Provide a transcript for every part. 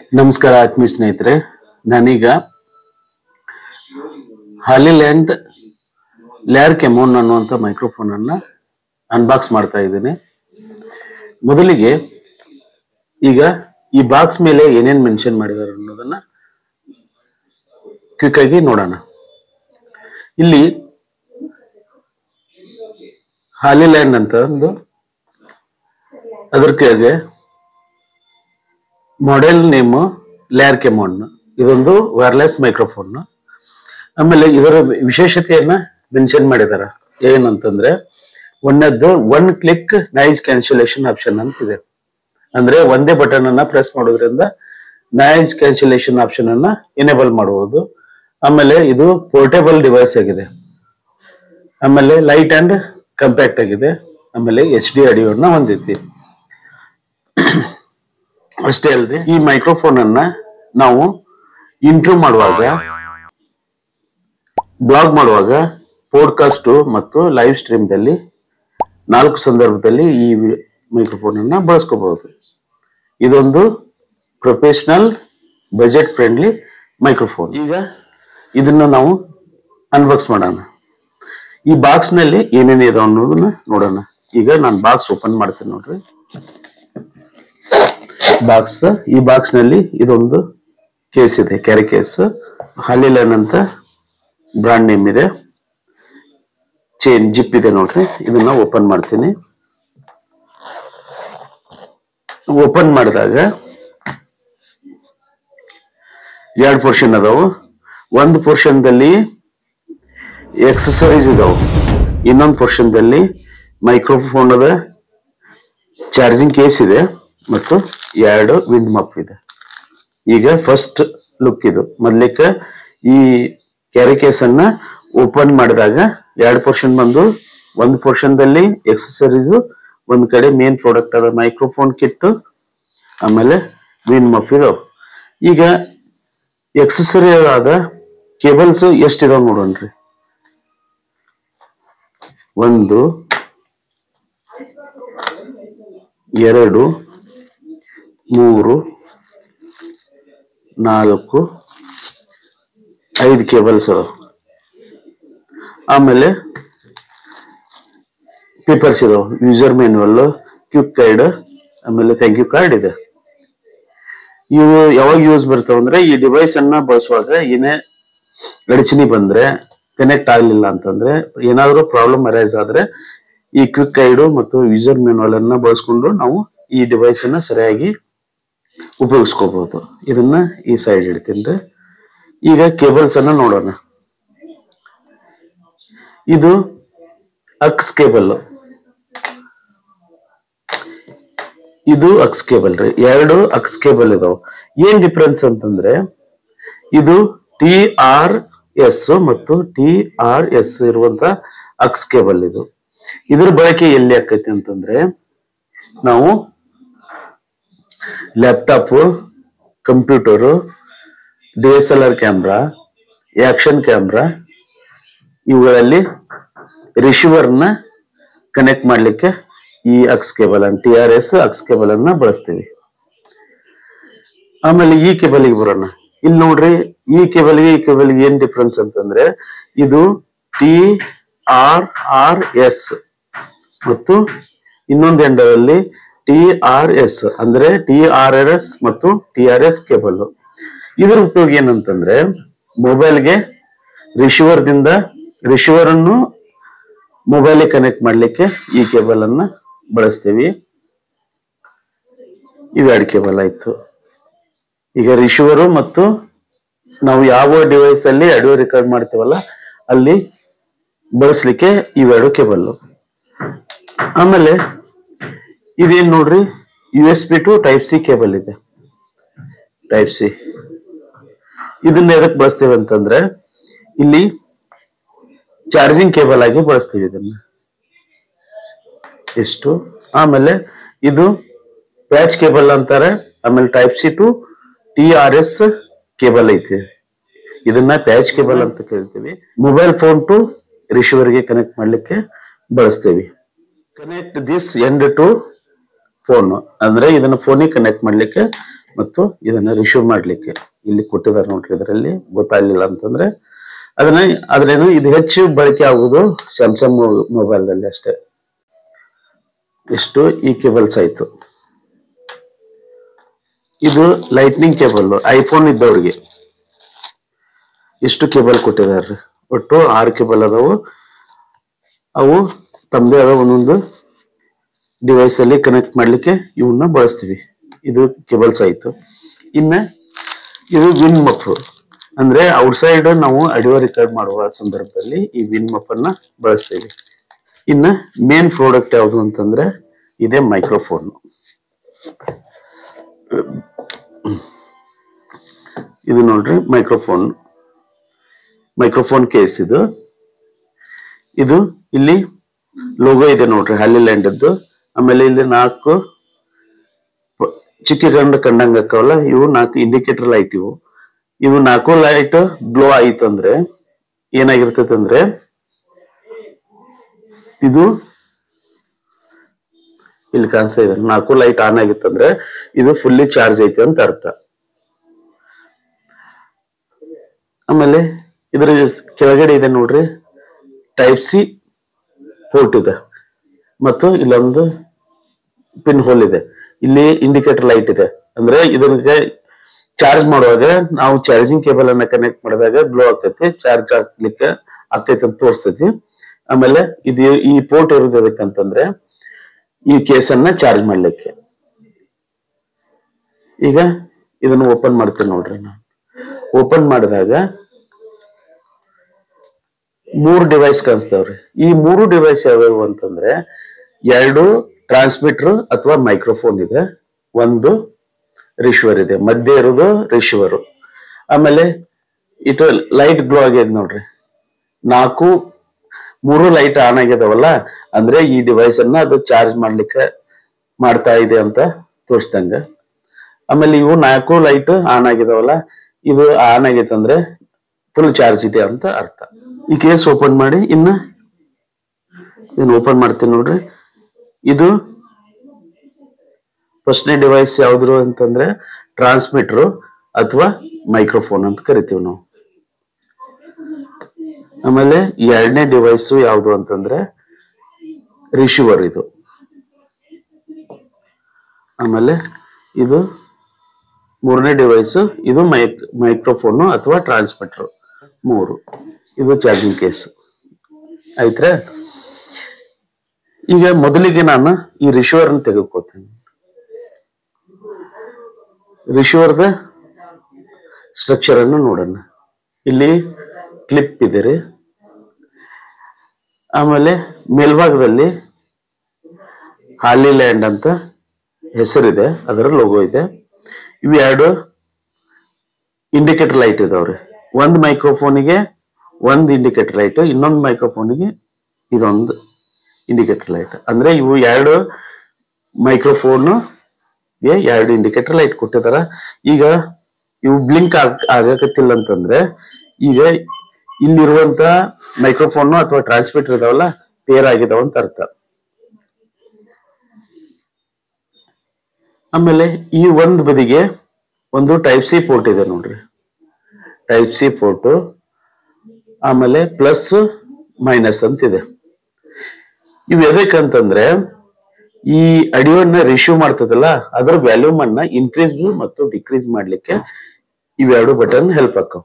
ನಮಸ್ಕಾರ ಆತ್ಮೀಯ ಸ್ನೇಹಿತರೆ ನಾನೀಗ ಹಾಲಿಲ್ಯಾಂಡ್ ಲ್ಯಾರ್ ಕೆಮೋನ್ ಅನ್ನುವಂಥ ಮೈಕ್ರೋಫೋನ್ ಅನ್ನ ಅನ್ಬಾಕ್ಸ್ ಮಾಡ್ತಾ ಇದ್ದೇನೆ ಮೊದಲಿಗೆ ಈಗ ಈ ಬಾಕ್ಸ್ ಮೇಲೆ ಏನೇನ್ ಮೆನ್ಷನ್ ಮಾಡಿದ್ದಾರೆ ಅನ್ನೋದನ್ನ ಕ್ವಿಕ್ ಆಗಿ ನೋಡೋಣ ಇಲ್ಲಿ ಹಾಲಿಲ್ಯಾಂಡ್ ಅಂತ ಒಂದು ಅದ್ರ ಕೆಳಗೆ ಮಾಡೆಲ್ ನೇಮ್ ಲ್ಯಾರ್ ಕೆಮೋನ್ ಇದೊಂದು ವೈರ್ಲೆಸ್ ಮೈಕ್ರೋಫೋನ್ ಆಮೇಲೆ ಇದರ ವಿಶೇಷತೆಯನ್ನ ಮೆನ್ಷನ್ ಮಾಡಿದಾರ ಏನಂತಂದ್ರೆ ಒಂದದ್ದು one click noise cancellation option ಅಂತ ಇದೆ ಅಂದ್ರೆ ಒಂದೇ ಬಟನ್ ಅನ್ನ ಪ್ರೆಸ್ ಮಾಡೋದ್ರಿಂದ ನೈಸ್ ಕ್ಯಾನ್ಸಲೇಷನ್ ಆಪ್ಷನ್ ಅನ್ನ ಎನೇಬಲ್ ಮಾಡಬಹುದು ಆಮೇಲೆ ಇದು ಪೋರ್ಟೇಬಲ್ ಡಿವೈಸ್ ಆಗಿದೆ ಆಮೇಲೆ ಲೈಟ್ ಅಂಡ್ ಕಂಪ್ಯಾಕ್ಟ್ ಆಗಿದೆ ಆಮೇಲೆ ಎಚ್ ಡಿ ಆಡಿಯೋನ ಹೊಂದೈತಿ ಅಷ್ಟೇ ಅಲ್ಲದೆ ಈ ಮೈಕ್ರೋಫೋನ್ ಅನ್ನ ನಾವು ಇಂಟ್ರೂ ಮಾಡುವಾಗ ಬ್ಲಾಗ್ ಮಾಡುವಾಗ ಪೋಡ್ಕಾಸ್ಟ್ ಮತ್ತು ಲೈವ್ ಸ್ಟ್ರೀಮ್ದಲ್ಲಿ ನಾಲ್ಕು ಸಂದರ್ಭದಲ್ಲಿ ಈ ಮೈಕ್ರೋಫೋನ್ ಅನ್ನ ಬಳಸ್ಕೋಬಹುದು ಇದೊಂದು ಪ್ರೊಫೆಷನಲ್ ಬಜೆಟ್ ಫ್ರೆಂಡ್ಲಿ ಮೈಕ್ರೋಫೋನ್ ಈಗ ಇದನ್ನ ನಾವು ಅನ್ಬಾಕ್ಸ್ ಮಾಡೋಣ ಈ ಬಾಕ್ಸ್ ನಲ್ಲಿ ಏನೇನಿದೆ ಇದೆ ಅನ್ನೋದನ್ನ ನೋಡೋಣ ಈಗ ನಾನು ಬಾಕ್ಸ್ ಓಪನ್ ಮಾಡ್ತೇನೆ ನೋಡ್ರಿ ಬಾಕ್ಸ್ ಈ ಬಾಕ್ಸ್ ನಲ್ಲಿ ಇದೊಂದು ಕೇಸ್ ಇದೆ ಕ್ಯಾರಿ ಕೇಸ್ ಹಾಲಿಲನ್ ಅಂತ ಬ್ರಾಂಡ್ ನೇಮ್ ಇದೆ ಚೈನ್ ಜಿಪ್ ಇದೆ ನೋಡ್ರಿ ಇದನ್ನ ಓಪನ್ ಮಾಡ್ತೀನಿ ಓಪನ್ ಮಾಡಿದಾಗ ಎರಡು ಪೋರ್ಷನ್ ಅದಾವು ಒಂದು ಪೋರ್ಷನ್ದಲ್ಲಿ ಎಕ್ಸಸರೀಸ್ ಇದಾವು ಇನ್ನೊಂದು ಪೋರ್ಷನ್ದಲ್ಲಿ ಮೈಕ್ರೋಫೋನ್ ಅದ ಚಾರ್ಜಿಂಗ್ ಕೇಸ್ ಇದೆ ಮತ್ತು ಎರಡು ವಿಂಡ್ ಮಪ್ ಇದೆ ಈಗ ಫಸ್ಟ್ ಲುಕ್ ಇದು ಮೊದ್ಲಿಕ್ಕೆ ಈ ಕ್ಯಾರಿ ಕೇಸ್ ಅನ್ನ ಓಪನ್ ಮಾಡಿದಾಗ ಎರಡು ಪೋರ್ಷನ್ ಬಂದು ಒಂದು ಪೋರ್ಷನ್ ದಲ್ಲಿ ಎಕ್ಸಸರೀಸ್ ಒಂದ್ ಕಡೆ ಮೇನ್ ಪ್ರಾಡಕ್ಟ್ ಅದ ಮೈಕ್ರೋಫೋನ್ ಕಿಟ್ ಆಮೇಲೆ ವಿನ್ ಮಫ್ ಇದಾವ ಈಗ ಎಕ್ಸಸರಿ ಆದ ಕೇಬಲ್ಸ್ ಎಷ್ಟಿದಾವ ನೋಡೋಣ್ರಿ ಒಂದು ಎರಡು ಮೂರು ನಾಲ್ಕು ಐದು ಕೇಬಲ್ಸ್ ಅದಾವ ಆಮೇಲೆ ಪೇಪರ್ಸ್ ಇದಾವ ಯೂಸರ್ ಮ್ಯಾನ್ಯುವಲ್ ಕ್ವಿಕ್ ಗೈಡ್ ಆಮೇಲೆ ಥ್ಯಾಂಕ್ ಯು ಕಾರ್ಡ್ ಇದೆ ಇವು ಯಾವಾಗ ಯೂಸ್ ಬರ್ತಾವ ಅಂದ್ರೆ ಈ ಡಿವೈಸ್ ಅನ್ನ ಬಳಸುವಾಗ ಏನೇ ಅಡಚಣೆ ಬಂದ್ರೆ ಕನೆಕ್ಟ್ ಆಗ್ಲಿಲ್ಲ ಅಂತಂದ್ರೆ ಏನಾದ್ರೂ ಪ್ರಾಬ್ಲಮ್ ಅರೈಸ್ ಆದ್ರೆ ಈ ಕ್ವಿಕ್ ಗೈಡು ಮತ್ತು ಯೂಸರ್ ಮ್ಯಾನ್ಯುವಲ್ ಅನ್ನ ಬಳಸ್ಕೊಂಡು ನಾವು ಈ ಡಿವೈಸ್ ಅನ್ನ ಸರಿಯಾಗಿ ಉಪಯೋಗಿಸ್ಕೋಬಹುದು ಇದನ್ನ ಈ ಸೈಡ್ ಇಡ್ತೀನಿ ಈಗ ಕೇಬಲ್ಸ್ ಅನ್ನ ನೋಡೋಣ ಇದು ಅಕ್ಸ್ ಕೇಬಲ್ ಇದು ಅಕ್ಸ್ ಕೇಬಲ್ ರೀ ಎರಡು ಅಕ್ಸ್ ಕೇಬಲ್ ಇದಾವ ಏನ್ ಡಿಫ್ರೆನ್ಸ್ ಅಂತಂದ್ರೆ ಇದು ಟಿ ಆರ್ ಎಸ್ ಮತ್ತು ಟಿ ಆರ್ ಎಸ್ ಇರುವಂತ ಅಕ್ಸ್ ಕೇಬಲ್ ಇದು ಇದ್ರ ಬಳಕೆ ಎಲ್ಲಿ ಆಕೈತಿ ಅಂತಂದ್ರೆ ನಾವು laptop computer D S L R camera action camera ಇವುಗಳಲ್ಲಿ ರಿಸೀವರ್ನ ಕನೆಕ್ಟ್ ಮಾಡ್ಲಿಕ್ಕೆ ಈ ಅಕ್ಸ್ ಕೇಬಲ್ ಅನ್ನು T R S aux cable ಅನ್ನ ಬಳಸ್ತೀವಿ ಆಮೇಲೆ ಈ ಕೇಬಲ್ಗೆ ಬರೋಣ ಇಲ್ಲಿ ನೋಡ್ರಿ ಈ ಕೇಬಲ್ಗೆ ಈ ಕೇಬಲ್ಗೆ ಏನ್ ಡಿಫ್ರೆನ್ಸ್ ಅಂತಂದ್ರೆ ಇದು ಟಿ ಆರ್ ಆರ್ ಎಸ್ ಮತ್ತು ಇನ್ನೊಂದು ಎಂಡರಲ್ಲಿ ಟಿ ಆರ್ ಎಸ್ ಅಂದ್ರೆ ಟಿ ಆರ್ ಆರ್ ಎಸ್ ಮತ್ತು ಟಿ ಆರ್ ಎಸ್ ಕೇಬಲ್ ಇದ್ರ ಉಪಯೋಗ ಏನಂತಂದ್ರೆ ಮೊಬೈಲ್ಗೆ ರಿಸೀವರ್ ದಿಂದ ರಿಸೀವರ್ ಅನ್ನು ಮೊಬೈಲ್ ಕನೆಕ್ಟ್ ಮಾಡ್ಲಿಕ್ಕೆ ಈ ಕೇಬಲ್ ಅನ್ನ ಬಳಸ್ತೀವಿ ಇವೆರಡು ಕೇಬಲ್ ಆಯ್ತು ಈಗ ರಿಸೀವರು ಮತ್ತು ನಾವು ಯಾವ ಡಿವೈಸ್ ಅಲ್ಲಿ ಆಡಿಯೋ ರೆಕಾರ್ಡ್ ಮಾಡ್ತೀವಲ್ಲ ಅಲ್ಲಿ ಬಳಸ್ಲಿಕ್ಕೆ ಇವೆರಡು ಕೇಬಲ್ ಆಮೇಲೆ ಇದೇನ್ ನೋಡ್ರಿ U S B to type C cable ಇದೆ ಟೈಪ್ ಸಿ ಇದನ್ನ ಎದಕ್ ಬಳಸ್ತೀವಿ ಅಂತಂದ್ರೆ ಇಲ್ಲಿ ಚಾರ್ಜಿಂಗ್ ಕೇಬಲ್ ಆಗಿ ಬಳಸ್ತೀವಿ ಇದನ್ನ ಇಷ್ಟು ಆಮೇಲೆ ಇದು ಪ್ಯಾಚ್ ಕೇಬಲ್ ಅಂತಾರೆ ಆಮೇಲೆ type C to T R S cable ಐತಿ ಇದನ್ನ ಪ್ಯಾಚ್ ಕೇಬಲ್ ಅಂತ ಕೇಳ್ತೀವಿ ಮೊಬೈಲ್ ಫೋನ್ ಟು ರಿಸೀವರ್ಗೆ ಕನೆಕ್ಟ್ ಮಾಡ್ಲಿಕ್ಕೆ ಬಳಸ್ತೀವಿ connect this end to phone ಅಂದ್ರೆ ಇದನ್ನ ಫೋನಿಗೆ ಕನೆಕ್ಟ್ ಮಾಡ್ಲಿಕ್ಕೆ ಮತ್ತು ಇದನ್ನ ರಿಸೀವ್ ಮಾಡ್ಲಿಕ್ಕೆ ಇಲ್ಲಿ ಕೊಟ್ಟಿದ್ದಾರೆ ನೋಡ್ರಿ ಇದರಲ್ಲಿ ಗೊತ್ತಾಗ್ಲಿಲ್ಲ ಅಂತಂದ್ರೆ ಅದನ್ನ ಆದ್ರೇನು ಇದು ಹೆಚ್ಚು ಬಳಕೆ ಆಗುವುದು ಸ್ಯಾಮ್ಸಂಗ್ ಮೊಬೈಲ್ದಲ್ಲಿ ಅಷ್ಟೇ ಎಷ್ಟು ಈ ಕೇಬಲ್ಸ್ ಆಯ್ತು ಇದು ಲೈಟ್ನಿಂಗ್ ಕೇಬಲ್ ಐಫೋನ್ ಇದ್ದವ್ರಿಗೆ ಎಷ್ಟು ಕೇಬಲ್ ಕೊಟ್ಟಿದ್ದಾರೆ ಒಟ್ಟು ಆರು ಕೇಬಲ್ ಅದಾವು ಅವು ತಮ್ಮದೇ ಆದ ಒಂದೊಂದು ಡಿವೈಸ್ ಅಲ್ಲಿ ಕನೆಕ್ಟ್ ಮಾಡ್ಲಿಕ್ಕೆ ಇವನ್ನ ಬಳಸ್ತೀವಿ ಇದು ಕೇಬಲ್ಸ್ ಆಯ್ತು ಇನ್ನ ಇದು ವಿನ್ ಮಫ್ ಅಂದ್ರೆ ಔಟ್ಸೈಡ್ ನಾವು ಆಡಿಯೋ ರೆಕಾರ್ಡ್ ಮಾಡುವ ಸಂದರ್ಭದಲ್ಲಿ ಈ ವಿನ್ ಮಫ್ ಅನ್ನ ಬಳಸ್ತೀವಿ ಇನ್ನ ಮೇನ್ ಪ್ರಾಡಕ್ಟ್ ಯಾವುದು ಅಂತಂದ್ರೆ ಇದೇ ಮೈಕ್ರೋಫೋನ್ ಇದು ನೋಡ್ರಿ ಮೈಕ್ರೋಫೋನ್ ಮೈಕ್ರೋಫೋನ್ ಕೇಸ್ ಇದು ಇದು ಇಲ್ಲಿ ಲೋಗೋ ಇದೆ ನೋಡ್ರಿ ಹ್ಯಾಲಿಲ್ಯಾಂಡದ್ದು ಆಮೇಲೆ ಇಲ್ಲಿ ನಾಲ್ಕು ಪ- ಚಿಕ್ಕ ಗಂಡ ಕಂಡಂಗ ಅಕ್ಕವಲ್ಲ ಇವು ನಾಲ್ಕು ಇಂಡಿಕೇಟರ್ ಲೈಟ್ ಇವು ಇವು ನಾಲ್ಕು ಲೈಟ್ ಗ್ಲೋ ಆಯ್ತಂದ್ರೆ ಏನಾಗಿರ್ತೈತೆ ಅಂದ್ರೆ ಇದು ಇಲ್ಲಿ ಕಾಣಿಸ್ತಾ ಇದೆ ನಾಲ್ಕು ಲೈಟ್ ಆನ್ ಆಗಿತ್ತಂದ್ರೆ ಇದು ಫುಲ್ಲಿ ಚಾರ್ಜ್ ಐತೆ ಅಂತ ಅರ್ಥ ಆಮೇಲೆ ಇದ್ರ ಕೆಳಗಡೆ ಇದೆ ನೋಡ್ರಿ ಟೈಪ್ ಸಿ ಪೋರ್ಟ್ ಇದೆ ಮತ್ತು ಇಲ್ಲೊಂದು ಪಿನ್ ಹೋಲ್ ಇದೆ ಇಲ್ಲಿ ಇಂಡಿಕೇಟರ್ ಲೈಟ್ ಇದೆ ಅಂದ್ರೆ ಇದಕ್ಕೆ ಚಾರ್ಜ್ ಮಾಡುವಾಗ ನಾವು ಚಾರ್ಜಿಂಗ್ ಕೇಬಲ್ ಅನ್ನ ಕನೆಕ್ಟ್ ಮಾಡಿದಾಗ ಗ್ಲೋ ಆಗ್ತೈತಿ ಚಾರ್ಜ್ ಆಗ್ಲಿಕ್ಕೆ ಆಗ್ತೈತಿ ಅಂತ ತೋರಿಸ್ತೈತಿ ಆಮೇಲೆ ಇದು ಈ ಪೋರ್ಟ್ ಇರೋದು ಎದಕ್ಕಂತಂದ್ರೆ ಈ ಕೇಸನ್ನ ಚಾರ್ಜ್ ಮಾಡ್ಲಿಕ್ಕೆ ಈಗ ಇದನ್ನು ಓಪನ್ ಮಾಡ್ತೇನೆ ನೋಡ್ರಿ ನಾನು ಓಪನ್ ಮಾಡಿದಾಗ ಮೂರು ಡಿವೈಸ್ ಕಾಣಿಸ್ತಾವ್ರಿ ಈ ಮೂರು ಡಿವೈಸ್ ಯಾವ್ಯಾವು ಅಂತಂದ್ರೆ ಎರಡು ಟ್ರಾನ್ಸ್ಮಿಟರ್ ಅಥವಾ ಮೈಕ್ರೋಫೋನ್ ಇದೆ ಒಂದು ರಿಶೀವರ್ ಇದೆ ಮಧ್ಯೆ ಇರೋದು ರಿಶೀವರ್ ಆಮೇಲೆ ಇಟ್ಟು ಲೈಟ್ ಗ್ಲೋ ಆಗ್ಯದ ನೋಡ್ರಿ ನಾಲ್ಕು ಮೂರು ಲೈಟ್ ಆನ್ ಆಗ್ಯದವಲ್ಲ ಅಂದ್ರೆ ಈ ಡಿವೈಸ್ ಅನ್ನ ಅದು ಚಾರ್ಜ್ ಮಾಡ್ಲಿಕ್ಕೆ ಮಾಡ್ತಾ ಇದೆ ಅಂತ ತೋರಿಸ್ದಂಗ ಆಮೇಲೆ ಇವು ನಾಲ್ಕು ಲೈಟ್ ಆನ್ ಆಗಿದಾವಲ್ಲ ಇದು ಆನ್ ಆಗೈತೆ ಅಂದ್ರೆ ಫುಲ್ ಚಾರ್ಜ್ ಇದೆ ಅಂತ ಅರ್ಥ ಈ ಕೇಸ್ ಓಪನ್ ಮಾಡಿ ಇನ್ನ ಇದನ್ನ ಓಪನ್ ಮಾಡ್ತೀನಿ ನೋಡ್ರಿ ಇದು ಫಸ್ಟ್ನೇ ಡಿವೈಸ್ ಯಾವ್ದು ಅಂತಂದ್ರೆ ಟ್ರಾನ್ಸ್ಮಿಟರ್ ಅಥವಾ ಮೈಕ್ರೋಫೋನ್ ಅಂತ ಕರಿತೀವಿ ನಾವು ಆಮೇಲೆ ಎರಡನೇ ಡಿವೈಸ್ ಯಾವುದು ಅಂತಂದ್ರೆ ರಿಶೀವರ್ ಇದು ಆಮೇಲೆ ಇದು ಮೂರನೇ ಡಿವೈಸ್ ಇದು ಮೈಕ್ ಮೈಕ್ರೋಫೋನು ಅಥವಾ ಟ್ರಾನ್ಸ್ಮಿಟರ್ ಮೂರು ಇದು ಚಾರ್ಜಿಂಗ್ ಕೇಸ್ ಆಯ್ತ್ರಾ ಈಗ ಮೊದಲಿಗೆ ನಾನು ಈ ರಿಶೀವರ್ ತೆಗೆದುಕೋತೀನಿ ರಿಶೀವರ್ದ ಸ್ಟ್ರಕ್ಚರ್ ಅನ್ನು ನೋಡೋಣ ಇಲ್ಲಿ ಕ್ಲಿಪ್ ಇದೆ ರೀ ಆಮೇಲೆ ಮೇಲ್ಭಾಗದಲ್ಲಿ ಹಾಲಿ ಲ್ಯಾಂಡ್ ಅಂತ ಹೆಸರಿದೆ ಅದರ ಲೋಗೋ ಇದೆ ಇವು ಎರಡು ಇಂಡಿಕೇಟರ್ ಲೈಟ್ ಇದಾವ್ರಿ ಒಂದು ಮೈಕ್ರೋಫೋನಿಗೆ ಒಂದು ಇಂಡಿಕೇಟರ್ ಲೈಟ್ ಇನ್ನೊಂದು ಮೈಕ್ರೋಫೋನಿಗೆ ಇದೊಂದು ಇಂಡಿಕೇಟರ್ ಲೈಟ್ ಅಂದ್ರೆ ಇವು ಎರಡು ಮೈಕ್ರೋಫೋನ್ ಗೆ ಎರಡು ಇಂಡಿಕೇಟರ್ ಲೈಟ್ ಕೊಟ್ಟಿದಾರ ಈಗ ಇವು ಬ್ಲಿಂಕ್ ಆಗಕತ್ತಿಲ್ಲ ಅಂತಂದ್ರೆ ಈಗ ಇಲ್ಲಿರುವಂತ ಮೈಕ್ರೋಫೋನ್ ಅಥವಾ ಟ್ರಾನ್ಸ್ಮಿಟರ್ ಇದಾವಲ್ಲ ಪೇರ್ ಆಗಿದಾವ ಅಂತ ಅರ್ಥ ಆಮೇಲೆ ಈ ಒಂದು ಬದಿಗೆ ಒಂದು ಟೈಪ್ ಸಿ ಪೋರ್ಟ್ ಇದೆ ನೋಡ್ರಿ ಟೈಪ್ ಸಿ ಪೋರ್ಟ್ ಆಮೇಲೆ ಪ್ಲಸ್ ಮೈನಸ್ ಅಂತ ಇದೆ ಇವು ಎದಕ್ಕಂತಂದ್ರೆ ಈ ಅಡಿಯೋನ್ನ ರಿಶ್ಯೂ ಮಾಡ್ತದಲ್ಲ ಅದರ ವ್ಯಾಲ್ಯೂಮ್ ಅನ್ನ ಇನ್ಕ್ರೀಸ್ ಮತ್ತು ಡಿಕ್ರೀಸ್ ಮಾಡ್ಲಿಕ್ಕೆ ಇವೆರಡು ಬಟನ್ ಹೆಲ್ಪ್ ಆಕ್ಕವ್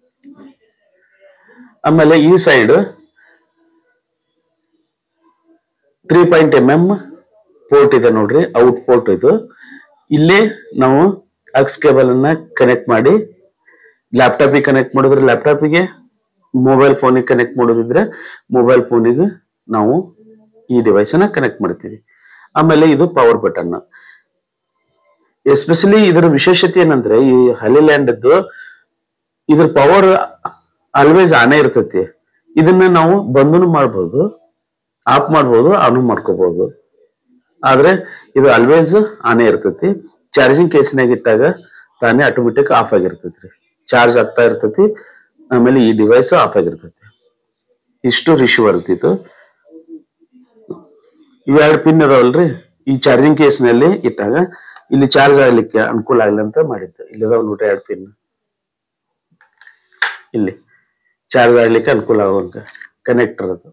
ಆಮೇಲೆ ಈ side three point M M port ಇದೆ ನೋಡ್ರಿ ಔಟ್ ಪೋರ್ಟ್ ಇದು ಇಲ್ಲಿ ನಾವು ಅಕ್ಸ್ ಕೇಬಲ್ ಅನ್ನ ಕನೆಕ್ಟ್ ಮಾಡಿ ಲ್ಯಾಪ್ಟಾಪಿಗೆ ಕನೆಕ್ಟ್ ಮಾಡಿದ್ರೆ ಲ್ಯಾಪ್ಟಾಪಿಗೆ ಮೊಬೈಲ್ ಫೋನಿಗೆ ಕನೆಕ್ಟ್ ಮಾಡೋದಿದ್ರೆ ಮೊಬೈಲ್ ಫೋನಿಗೆ ನಾವು ಈ ಡಿವೈಸ್ ಅನ್ನ ಕನೆಕ್ಟ್ ಮಾಡ್ತೀವಿ ಆಮೇಲೆ ಇದು ಪವರ್ ಬಟನ್ ಎಸ್ಪೆಷಲಿ ಇದರ ವಿಶೇಷತೆ ಏನಂದ್ರೆ ಈ ಹಲಿಲ್ಯಾಂಡ್ ಇದ್ರ ಪವರ್ ಆಲ್ವೇಸ್ ಆನೇ ಇರ್ತೈತಿ ಇದನ್ನ ನಾವು ಬಂದನು ಮಾಡ್ಬೋದು ಆಫ್ ಮಾಡ್ಬೋದು ಆನ್ ಮಾಡ್ಕೋಬಹುದು ಆದ್ರೆ ಇದು ಆಲ್ವೇಸ್ ಆನೇ ಇರ್ತೈತಿ ಚಾರ್ಜಿಂಗ್ ಕೇಸ್ನಾಗ ಇಟ್ಟಾಗ ತಾನೇ ಆಟೋಮೆಟಿಕ್ ಆಫ್ ಆಗಿರ್ತೈತಿ ಚಾರ್ಜ್ ಆಗ್ತಾ ಇರ್ತೈತಿ ಆಮೇಲೆ ಈ ಡಿವೈಸ್ ಆಫ್ ಆಗಿರ್ತೈತಿ ಇಷ್ಟು ರಿಶೀವರ್ ಇರ್ತಿತ್ತು ಇವೆರಡು ಪಿನ್ ಇದಾವಲ್ರಿ ಈ ಚಾರ್ಜಿಂಗ್ ಕೇಸ್ನಲ್ಲಿ ಇಟ್ಟಾಗ ಇಲ್ಲಿ ಚಾರ್ಜ್ ಆಗ್ಲಿಕ್ಕೆ ಅನುಕೂಲ ಆಗಲಿ ಅಂತ ಮಾಡಿದ್ದು ಇಲ್ಲಿ ಇದಾವ ನೋಡ್ರಿ ಎರಡು ಪಿನ್ ಇಲ್ಲಿ ಚಾರ್ಜ್ ಆಗ್ಲಿಕ್ಕೆ ಅನುಕೂಲ ಆಗುವಂಗ ಕನೆಕ್ಟರ್ ಅದು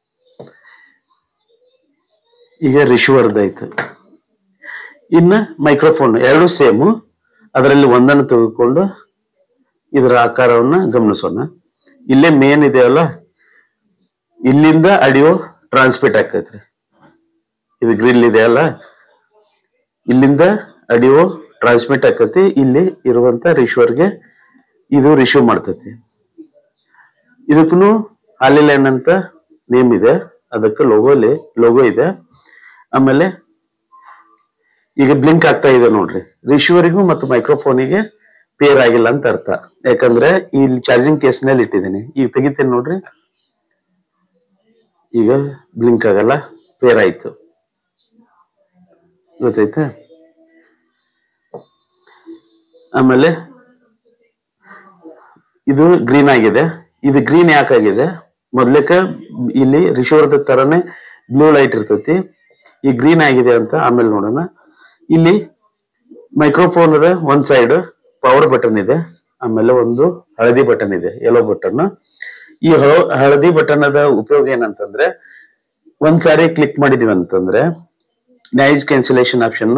ಈಗ ರಿಶಿವರ್ದು ಆಯ್ತು ಇನ್ನ ಮೈಕ್ರೋಫೋನ್ ಎರಡು ಸೇಮು ಅದರಲ್ಲಿ ಒಂದನ್ನು ತೆಗೆದುಕೊಂಡು ಇದರ ಆಕಾರವನ್ನ ಗಮನಿಸೋಣ ಇಲ್ಲೇ ಮೇನ್ ಇದೆಯಲ್ಲ ಇಲ್ಲಿಂದ ಆಡಿಯೋ ಟ್ರಾನ್ಸ್ಮಿಟ್ ಆಕೈತ್ರಿ ಇದು ಗ್ರಿಲ್ ಇದೆಯಲ್ಲ ಇಲ್ಲಿಂದ ಆಡಿಯೋ ಟ್ರಾನ್ಸ್ಮಿಟ್ ಆಕತಿ ಇಲ್ಲಿ ಇರುವಂತ ರಿಶಿವರ್ಗೆ ಇದು ರಿಶೀವ್ ಮಾಡ್ತೈತಿ ಇದಕ್ಕೂ ಹಾಲಿಲೈನ್ ಅಂತ ನೇಮ್ ಇದೆ ಅದಕ್ಕೆ ಲೋಗೋಲಿ ಲೋಗೋ ಇದೆ ಆಮೇಲೆ ಈಗ ಬ್ಲಿಂಕ್ ಆಗ್ತಾ ಇದೆ ನೋಡ್ರಿ ರಿಶೀವರಿಗೂ ಮತ್ತು ಮೈಕ್ರೋಫೋನಿಗೆ ಪೇರ್ ಆಗಿಲ್ಲ ಅಂತ ಅರ್ಥ ಯಾಕಂದ್ರೆ ಇಲ್ಲಿ ಚಾರ್ಜಿಂಗ್ ಕೇಸ್ ನಲ್ಲಿ ಇಟ್ಟಿದ್ದೀನಿ ಈಗ ತೆಗಿತೇನೆ ನೋಡ್ರಿ ಈಗ ಬ್ಲಿಂಕ್ ಆಗಲ್ಲ ಪೇರ್ ಆಯ್ತು ಗೊತ್ತೈತೆ ಆಮೇಲೆ ಇದು ಗ್ರೀನ್ ಆಗಿದೆ ಇದು ಗ್ರೀನ್ ಯಾಕಾಗಿದೆ ಮೊದ್ಲಕ್ಕ ಇಲ್ಲಿ ರಿಶೋರ್ದ ತರನೇ ಬ್ಲೂ ಲೈಟ್ ಇರ್ತೈತಿ ಈ ಗ್ರೀನ್ ಆಗಿದೆ ಅಂತ ಆಮೇಲೆ ನೋಡೋಣ ಇಲ್ಲಿ ಮೈಕ್ರೋಫೋನ್ ಅದ ಒಂದ್ ಸೈಡ್ ಪವರ್ ಬಟನ್ ಇದೆ ಆಮೇಲೆ ಒಂದು ಹಳದಿ ಬಟನ್ ಇದೆ ಯೆಲ್ಲೋ ಬಟನ್ ಈ ಹಳ- ಹಳದಿ ಬಟನ್ ಅದ ಉಪಯೋಗ ಏನಂತಂದ್ರೆ ಒಂದ್ ಸಾರಿ ಕ್ಲಿಕ್ ಮಾಡಿದೀವಿ ಅಂತಂದ್ರೆ ನೈಸ್ ಕ್ಯಾನ್ಸಲೇಷನ್ ಆಪ್ಷನ್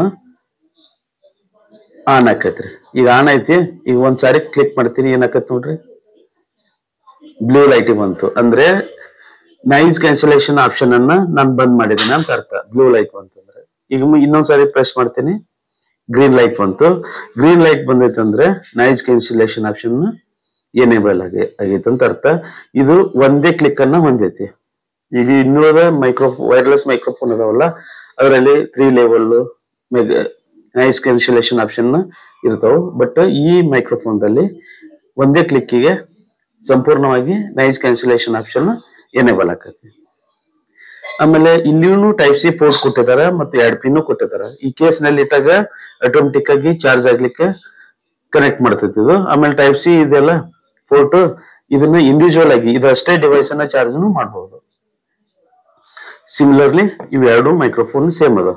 ಆನ್ ಆಕೈತ್ರಿ ಈಗ ಆನ್ ಐತಿ ಈಗ ಒಂದ್ ಸಾರಿ ಕ್ಲಿಕ್ ಮಾಡ್ತೀನಿ ಏನಾಕತ್ ನೋಡ್ರಿ ಬ್ಲೂ ಲೈಟ್ ಬಂತು ಅಂದ್ರೆ ನೈಸ್ ಕ್ಯಾನ್ಸಲೇಷನ್ ಆಪ್ಷನ್ ಅನ್ನ ನಾನು ಬಂದ್ ಮಾಡಿದ್ದೀನಿ ಅಂತ ಅರ್ಥ ಬ್ಲೂ ಲೈಟ್ ಬಂತಂದ್ರೆ ಈಗ ಮು- ಇನ್ನೊಂದ್ ಸಾರಿ ಪ್ರೆಸ್ ಮಾಡ್ತೀನಿ ಗ್ರೀನ್ ಲೈಟ್ ಬಂತು ಗ್ರೀನ್ ಲೈಟ್ ಬಂದೈತೆ ಅಂದ್ರೆ ನೈಸ್ ಕ್ಯಾನ್ಸಲೇಷನ್ ಆಪ್ಷನ್ ಎನೇಬಲ್ ಆಗಿ ಆಗೈತೆ ಅಂತ ಅರ್ಥ ಇದು ಒಂದೇ ಕ್ಲಿಕ್ ಅನ್ನ ಹೊಂದೈತಿ ಈಗ ಇನ್ನುಳಿದ ಮೈಕ್ರೋ ವೈರ್ಲೆಸ್ ಮೈಕ್ರೋಫೋನ್ ಅದಾವಲ್ಲ ಅದರಲ್ಲಿ three level noise cancellation option ಇರ್ತಾವ ಬಟ್ ಈ ಮೈಕ್ರೋಫೋನ್ ದಲ್ಲಿ ಒಂದೇ ಕ್ಲಿಕ್ಕಿಗೆ ಸಂಪೂರ್ಣವಾಗಿ ನೈಸ್ ಕ್ಯಾನ್ಸಲೇಷನ್ ಆಪ್ಷನ್ ಎನೇಬಲ್ ಆಕತಿ ಆಮೇಲೆ ಇಲ್ಲಿಯೂ ಟೈಪ್ ಸಿ ಪೋರ್ಟ್ ಕೊಟ್ಟಿದ್ದಾರೆ ಮತ್ತೆ ಎರಡು ಪಿನ್ ಕೊಟ್ಟಿದ್ದಾರೆ ಈ ಕೇಸ್ ನಲ್ಲಿ ಇಟ್ಟಾಗ ಆಟೋಮೆಟಿಕ್ ಆಗಿ ಚಾರ್ಜ್ ಆಗ್ಲಿಕ್ಕೆ ಕನೆಕ್ಟ್ ಮಾಡ್ತೈತಿ ಇದು ಆಮೇಲೆ ಟೈಪ್ ಸಿ ಇದೆಲ್ಲ ಪೋರ್ಟ್ ಇದನ್ನ ಇಂಡಿವಿಜುವಲ್ ಆಗಿ ಇದಷ್ಟೇ ಡಿವೈಸ್ ಅನ್ನ ಚಾರ್ಜ್ ಮಾಡಬಹುದು ಸಿಮಿಲರ್ಲಿ ಇವೆರಡು ಮೈಕ್ರೋಫೋನ್ ಸೇಮ್ ಅದಾವ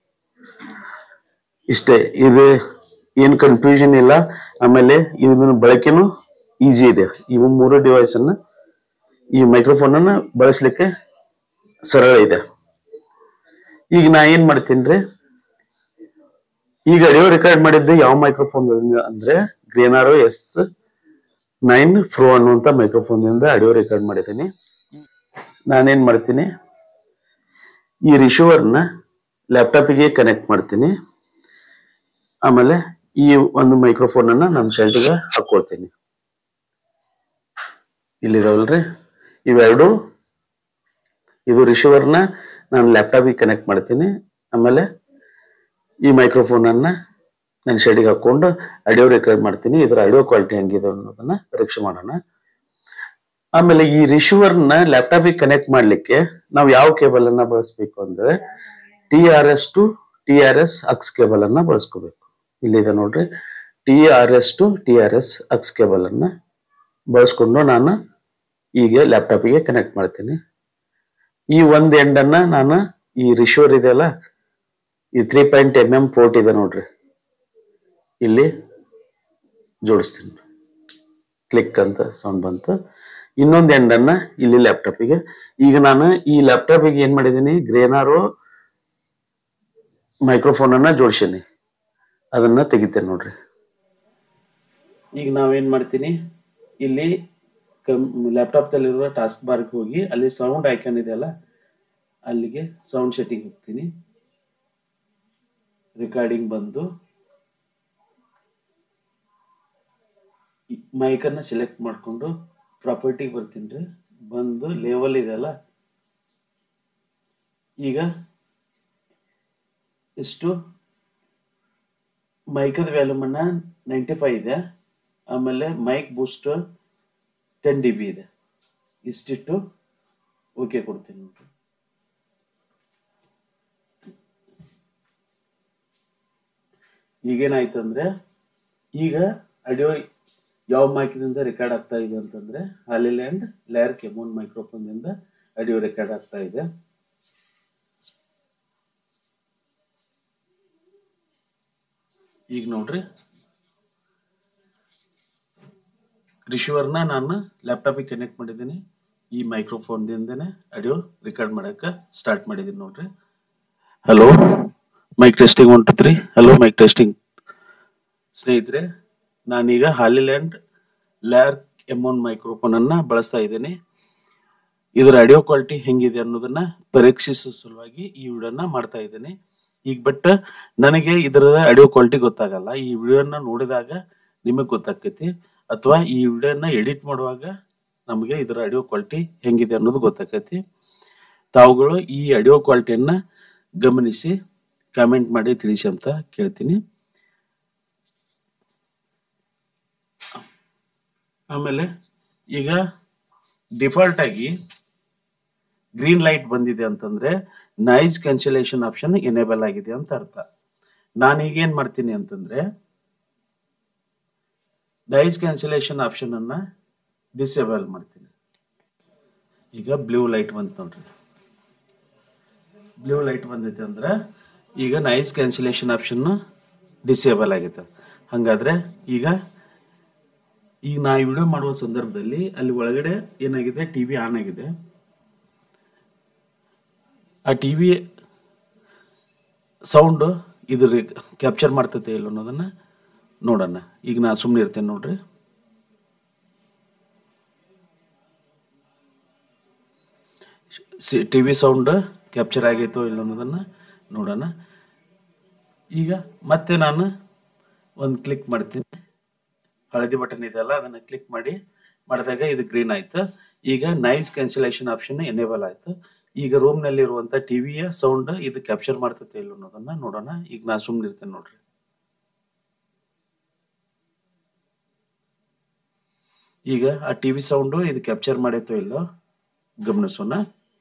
ಇಷ್ಟೇ ಇದು ಏನ್ ಕನ್ಫ್ಯೂಷನ್ ಇಲ್ಲ ಆಮೇಲೆ ಇದನ್ನ ಬಳಕೆನೂ ಈಸಿ ಇದೆ ಇವು ಮೂರು ಡಿವೈಸ್ ಅನ್ನ ಈ ಮೈಕ್ರೋಫೋನ್ ಅನ್ನ ಬಳಸಲಿಕ್ಕೆ ಸರಳ ಇದೆ ಈಗ ನಾ ಏನ್ ಮಾಡ್ತೀನಿ ಈಗ ಆಡಿಯೋ ರೆಕಾರ್ಡ್ ಮಾಡಿದ್ದು ಯಾವ ಮೈಕ್ರೋಫೋನ್ ಅಂದ್ರೆ ಗ್ರೇನಾರೋ ಎಸ್ ನೈನ್ ಫ್ರೋ ಅನ್ನುವಂತ ಮೈಕ್ರೋಫೋನ್ ಇಂದ ಆಡಿಯೋ ರೆಕಾರ್ಡ್ ಮಾಡಿದ್ದೀನಿ ನಾನೇನ್ ಮಾಡ್ತೀನಿ ಈ ರಿಶೀವರ್ನ ಲ್ಯಾಪ್ಟಾಪಿಗೆ ಕನೆಕ್ಟ್ ಮಾಡ್ತೀನಿ ಆಮೇಲೆ ಈ ಒಂದು ಮೈಕ್ರೋಫೋನ್ ಅನ್ನ ನನ್ನ ಶರ್ಟಿಗೆ ಹಾಕೊಳ್ತೀನಿ ಇಲ್ಲಿದಾವಲ್ರಿ ಇವೆರಡು ಇದು ರಿಸೀವರ್ನ ನಾನು ಲ್ಯಾಪ್ಟಾಪಿಗೆ ಕನೆಕ್ಟ್ ಮಾಡ್ತೀನಿ ಆಮೇಲೆ ಈ ಮೈಕ್ರೋಫೋನ್ ಅನ್ನ ನನ್ನ ಶೆಡಿಗೆ ಹಾಕೊಂಡು ಆಡಿಯೋ ರೆಕಾರ್ಡ್ ಮಾಡ್ತೀನಿ ಇದರ ಆಡಿಯೋ ಕ್ವಾಲಿಟಿ ಹೆಂಗಿದೆ ಅನ್ನೋದನ್ನ ಪರೀಕ್ಷೆ ಮಾಡೋಣ ಆಮೇಲೆ ಈ ರಿಸೀವರ್ನ ಲ್ಯಾಪ್ಟಾಪಿಗೆ ಕನೆಕ್ಟ್ ಮಾಡ್ಲಿಕ್ಕೆ ನಾವು ಯಾವ ಕೇಬಲ್ ಅನ್ನ ಬಳಸಬೇಕು ಅಂದ್ರೆ T R S to T R S aux cable ಅನ್ನ ಬಳಸ್ಕೋಬೇಕು ಇಲ್ಲಿದೆ ನೋಡ್ರಿ T R S to T R S aux cable ಅನ್ನ ಬಳಸ್ಕೊಂಡು ನಾನು ಈಗ ಲ್ಯಾಪ್ಟಾಪಿಗೆ ಕನೆಕ್ಟ್ ಮಾಡ್ತೀನಿ ಈ ಒಂದ್ ಎಂಡ್ ಅನ್ನ ನಾನು ಈ ರಿಶೋರ್ ಇದೆಯಲ್ಲ ಈ three point M M port ಇದೆ ನೋಡ್ರಿ ಇಲ್ಲಿ ಜೋಡಿಸ್ತೀನಿ ಕ್ಲಿಕ್ ಅಂತ ಸೌಂಡ್ ಬಂತು ಇನ್ನೊಂದ್ ಎಂಡ್ ಅನ್ನ ಇಲ್ಲಿ ಲ್ಯಾಪ್ಟಾಪಿಗೆ ಈಗ ನಾನು ಈ ಲ್ಯಾಪ್ಟಾಪಿಗೆ ಏನ್ ಮಾಡಿದೀನಿ ಗ್ರೇನಾರೋ ಮೈಕ್ರೋಫೋನ್ ಅನ್ನ ಜೋಡಿಸೀನಿ ಅದನ್ನ ತೆಗಿತೇನೆ ನೋಡ್ರಿ ಈಗ ನಾವೇನ್ ಮಾಡ್ತೀನಿ ಇಲ್ಲಿ ಲ್ಯಾಪ್ಟಾಪ್ ದಲ್ಲಿರುವ ಟಾಸ್ಕ್ ಬಾರ್ಗೆ ಹೋಗಿ ಅಲ್ಲಿ ಸೌಂಡ್ ಐಕಾನ್ ಇದೆಯಲ್ಲ ಅಲ್ಲಿಗೆ ಸೌಂಡ್ ಸೆಟ್ಟಿಂಗ್ ಹೋಗ್ತೀನಿ ರೆಕಾರ್ಡಿಂಗ್ ಬಂದು ಮೈಕನ್ನ ಸೆಲೆಕ್ಟ್ ಮಾಡಿಕೊಂಡು ಪ್ರಾಪರ್ಟಿಗೆ ಬರ್ತೀನಿ ರೀ ಬಂದು ಲೇವಲ್ ಇದೆಯಲ್ಲ ಈಗ ಇಷ್ಟು ಮೈಕದ ವ್ಯಾಲ್ಯೂಮನ್ನ ನೈಂಟಿ ಫೈವ್ ಇದೆ ಆಮೇಲೆ mic boost ten D B ಇದೆ ಇಷ್ಟಿಟ್ಟು ಓಕೆ ಕೊಡ್ತೀನಿ ನೋಡ್ರಿ ಈಗೇನಾಯ್ತು ಅಂದ್ರೆ ಈಗ ಆಡಿಯೋ ಯಾವ ಮೈಕ್ನಿಂದ ರೆಕಾರ್ಡ್ ಆಗ್ತಾ ಇದೆ ಅಂತಂದ್ರೆ ಹಾಲಿಲ್ಯಾಂಡ್ ಲೇಯರ್ ಕೆಮೋನ್ ಮೈಕ್ರೋಫೋನ್ ಇಂದ ಆಡಿಯೋ ರೆಕಾರ್ಡ್ ಆಗ್ತಾ ಇದೆ ಈಗ ನೋಡ್ರಿ ರಿಸೀವರ್ನ ನಾನು ಲ್ಯಾಪ್ಟಾಪಿಗೆ ಕನೆಕ್ಟ್ ಮಾಡಿದ್ದೀನಿ ಈ ಮೈಕ್ರೋಫೋನ್ದಿಂದನೇ ಆಡಿಯೋ ರೆಕಾರ್ಡ್ ಮಾಡಕ್ಕೆ ಸ್ಟಾರ್ಟ್ ಮಾಡಿದ್ದೀನಿ ನೋಡ್ರಿ hello mic testing one two three hello mic testing ಸ್ನೇಹಿತರೆ ನಾನೀಗ Hollyland Lark M one microphone ಅನ್ನ ಬಳಸ್ತಾ ಇದ್ದೀನಿ ಇದರ ಆಡಿಯೋ ಕ್ವಾಲಿಟಿ ಹೆಂಗಿದೆ ಅನ್ನೋದನ್ನ ಪರೀಕ್ಷಿಸುವ ಸಲುವಾಗಿ ಈ ವಿಡಿಯೋನ ಮಾಡ್ತಾ ಇದ್ದೀನಿ ಈಗ ಬಟ್ ನನಗೆ ಇದರ ಆಡಿಯೋ ಕ್ವಾಲಿಟಿ ಗೊತ್ತಾಗಲ್ಲ ಈ ವಿಡಿಯೋನ ನೋಡಿದಾಗ ನಿಮಗೆ ಗೊತ್ತಾಗ್ತೈತಿ ಅಥವಾ ಈ ವಿಡಿಯೋನ ಎಡಿಟ್ ಮಾಡುವಾಗ ನಮಗೆ ಇದರ ಆಡಿಯೋ ಕ್ವಾಲಿಟಿ ಹೆಂಗಿದೆ ಅನ್ನೋದು ಗೊತ್ತಾಗೈತಿ ತಾವುಗಳು ಈ ಆಡಿಯೋ ಕ್ವಾಲಿಟಿಯನ್ನ ಗಮನಿಸಿ ಕಾಮೆಂಟ್ ಮಾಡಿ ತಿಳಿಸಿ ಅಂತ ಕೇಳ್ತೀನಿ ಆಮೇಲೆ ಈಗ ಡಿಫಾಲ್ಟ್ ಆಗಿ ಗ್ರೀನ್ ಲೈಟ್ ಬಂದಿದೆ ಅಂತಂದ್ರೆ ನಾಯ್ಸ್ ಕ್ಯಾನ್ಸಲೇಷನ್ ಆಪ್ಷನ್ ಎನೇಬಲ್ ಆಗಿದೆ ಅಂತ ಅರ್ಥ ನಾನೀಗ ಏನ್ ಮಾಡ್ತೀನಿ ಅಂತಂದ್ರೆ ನಾಯ್ಸ್ ಕ್ಯಾನ್ಸಲೇಷನ್ ಆಪ್ಷನ್ ಅನ್ನ ಡಿಸೇಬಲ್ ಮಾಡ್ತೀನಿ ಈಗ ಬ್ಲೂ ಲೈಟ್ ಬಂತು ನೋಡ್ರಿ ಬ್ಲೂ ಲೈಟ್ ಬಂದೈತೆ ಅಂದ್ರೆ ಈಗ ನಾಯ್ಸ್ ಕ್ಯಾನ್ಸಲೇಷನ್ ಆಪ್ಷನ್ ಡಿಸೇಬಲ್ ಆಗೈತೆ ಹಂಗಾದ್ರೆ ಈಗ ಈಗ ನಾ ಈ ವಿಡಿಯೋ ಮಾಡುವ ಸಂದರ್ಭದಲ್ಲಿ ಅಲ್ಲಿ ಒಳಗಡೆ ಏನಾಗಿದೆ ಟಿವಿ ಆನ್ ಆಗಿದೆ ಆ ಟಿವಿ ಸೌಂಡ್ ಇದು ಕ್ಯಾಪ್ಚರ್ ಮಾಡ್ತೈತೆ ಇಲ್ಲ ಅನ್ನೋದನ್ನ ನೋಡೋಣ ಈಗ ನಾ ಸುಮ್ಮನೆ ಇರ್ತೇನೆ ನೋಡ್ರಿ ಟಿ ವಿ ಸೌಂಡ್ ಕ್ಯಾಪ್ಚರ್ ಆಗೈತೋ ಇಲ್ಲ ಅನ್ನೋದನ್ನ ನೋಡೋಣ ಈಗ ಮತ್ತೆ ನಾನು ಒಂದು ಕ್ಲಿಕ್ ಮಾಡ್ತೀನಿ ಹಳದಿ ಬಟನ್ ಇದೆಯಲ್ಲ ಅದನ್ನ ಕ್ಲಿಕ್ ಮಾಡಿ ಮಾಡಿದಾಗ ಇದು ಗ್ರೀನ್ ಆಯ್ತು ಈಗ ನೈಸ್ ಕ್ಯಾನ್ಸಲೇಷನ್ ಆಪ್ಷನ್ ಎನೇಬಲ್ ಆಯ್ತು ಈಗ ರೂಮ್ ನಲ್ಲಿ ಇರುವಂತ ಟಿವಿಯ ಸೌಂಡ್ ಇದು ಕ್ಯಾಪ್ಚರ್ ಮಾಡ್ತೈತೆ ಇಲ್ಲ ಅನ್ನೋದನ್ನ ನೋಡೋಣ ಈಗ ನಾ ಸುಮ್ಮನೆ ಇರ್ತೇನೆ ನೋಡ್ರಿ ಈಗ ಆ ಟಿವಿ ಸೌಂಡ್ ಇದು ಕ್ಯಾಪ್ಚರ್ ಮಾಡೈತೋ ಇಲ್ಲೋ ಗಮನಿಸೋಣ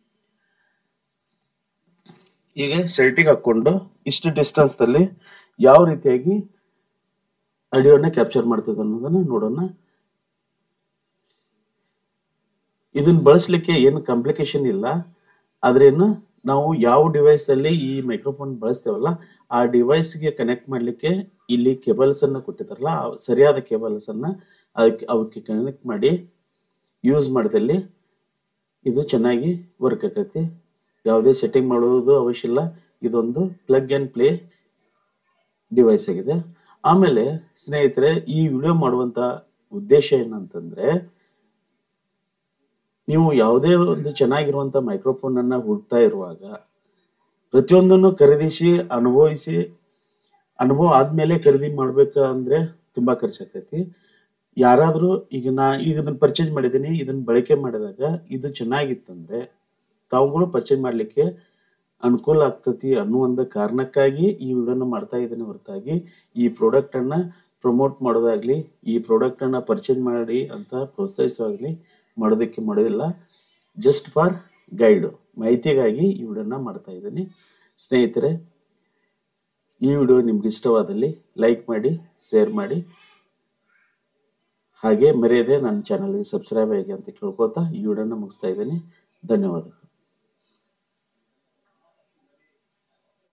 ಈಗ ಸೆಲ್ಟಿಗೆ ಹಾಕೊಂಡು ಇಷ್ಟು ಡಿಸ್ಟೆನ್ಸ್ ದಲ್ಲಿ ಯಾವ ರೀತಿಯಾಗಿ ಆಡಿಯೋನ ಕ್ಯಾಪ್ಚರ್ ಮಾಡ್ತದೆ ಅನ್ನೋದನ್ನ ನೋಡೋಣ ಇದನ್ನ ಬಳಸಲಿಕ್ಕೆ ಏನು ಕಾಂಪ್ಲಿಕೇಶನ್ ಇಲ್ಲ ಆದ್ರೇನು ನಾವು ಯಾವ ಡಿವೈಸ್ ಅಲ್ಲಿ ಈ ಮೈಕ್ರೋಫೋನ್ ಬಳಸ್ತೇವಲ್ಲ ಆ ಡಿವೈಸ್ಗೆ ಕನೆಕ್ಟ್ ಮಾಡ್ಲಿಕ್ಕೆ ಇಲ್ಲಿ ಕೇಬಲ್ಸ್ ಅನ್ನ ಕೊಟ್ಟಿದಾರಲ್ಲ ಆ ಸರಿಯಾದ ಕೇಬಲ್ಸ್ ಅನ್ನ ಅದಕ್ಕೆ ಅವಕ್ಕೆ ಕನೆಕ್ಟ್ ಮಾಡಿ ಯೂಸ್ ಮಾಡಿದಲ್ಲಿ ಇದು ಚೆನ್ನಾಗಿ ವರ್ಕ್ ಆಕೈತಿ ಯಾವುದೇ ಸೆಟ್ಟಿಂಗ್ ಮಾಡುವುದು ಅವಶ್ಯ ಇಲ್ಲ ಇದೊಂದು ಪ್ಲಗ್ ಅಂಡ್ ಪ್ಲೇ ಡಿವೈಸ್ ಆಗಿದೆ ಆಮೇಲೆ ಸ್ನೇಹಿತರೆ ಈ ವಿಡಿಯೋ ಮಾಡುವಂತ ಉದ್ದೇಶ ಏನಂತಂದ್ರೆ ನೀವು ಯಾವುದೇ ಒಂದು ಚೆನ್ನಾಗಿರುವಂತ ಮೈಕ್ರೋಫೋನ್ ಅನ್ನ ಹುಡ್ತಾ ಇರುವಾಗ ಪ್ರತಿಯೊಂದನ್ನು ಖರೀದಿಸಿ ಅನುಭವಿಸಿ ಅನುಭವ ಆದ್ಮೇಲೆ ಖರೀದಿ ಮಾಡ್ಬೇಕ ಅಂದ್ರೆ ತುಂಬಾ ಖರ್ಚಾಗ್ತೈತಿ ಯಾರಾದ್ರೂ ಈಗ ನಾ ಈಗ ಇದನ್ನ ಪರ್ಚೇಸ್ ಮಾಡಿದ್ದೀನಿ ಇದನ್ನ ಬಳಕೆ ಮಾಡಿದಾಗ ಇದು ಚೆನ್ನಾಗಿತ್ತಂದ್ರೆ ತಾವುಗಳು ಪರ್ಚೇಸ್ ಮಾಡ್ಲಿಕ್ಕೆ ಅನುಕೂಲ ಆಗ್ತತಿ ಅನ್ನೋ ಒಂದು ಕಾರಣಕ್ಕಾಗಿ ಈ ವಿಡಿಯೋನ ಮಾಡ್ತಾ ಇದ್ದೀನಿ ಹೊರತಾಗಿ ಈ ಪ್ರಾಡಕ್ಟ್ ಅನ್ನ ಪ್ರಮೋಟ್ ಮಾಡೋದಾಗ್ಲಿ ಈ ಪ್ರಾಡಕ್ಟ್ ಅನ್ನ ಪರ್ಚೇಸ್ ಮಾಡಿ ಅಂತ ಪ್ರೋತ್ಸಾಹಿಸೋದಾಗ್ಲಿ ಮಾಡೋದಕ್ಕೆ ಮಾಡೋದಿಲ್ಲ ಜಸ್ಟ್ ಫಾರ್ ಗೈಡ್ ಮಾಹಿತಿಗಾಗಿ ಈ ವಿಡಿಯೋನ ಮಾಡ್ತಾ ಇದ್ದೀನಿ ಸ್ನೇಹಿತರೆ ಈ ವಿಡಿಯೋ ನಿಮ್ಗೆ ಇಷ್ಟವಾದಲ್ಲಿ ಲೈಕ್ ಮಾಡಿ ಶೇರ್ ಮಾಡಿ ಹಾಗೆ ಮರೆಯದೆ ನನ್ನ ಚಾನಲ್ಗೆ ಸಬ್ಸ್ಕ್ರೈಬ್ ಆಗಿ ಅಂತ ಕೇಳ್ಕೊತಾ ಈ ವಿಡಿಯೋನ ಮುಗಿಸ್ತಾ ಇದ್ದೀನಿ ಧನ್ಯವಾದ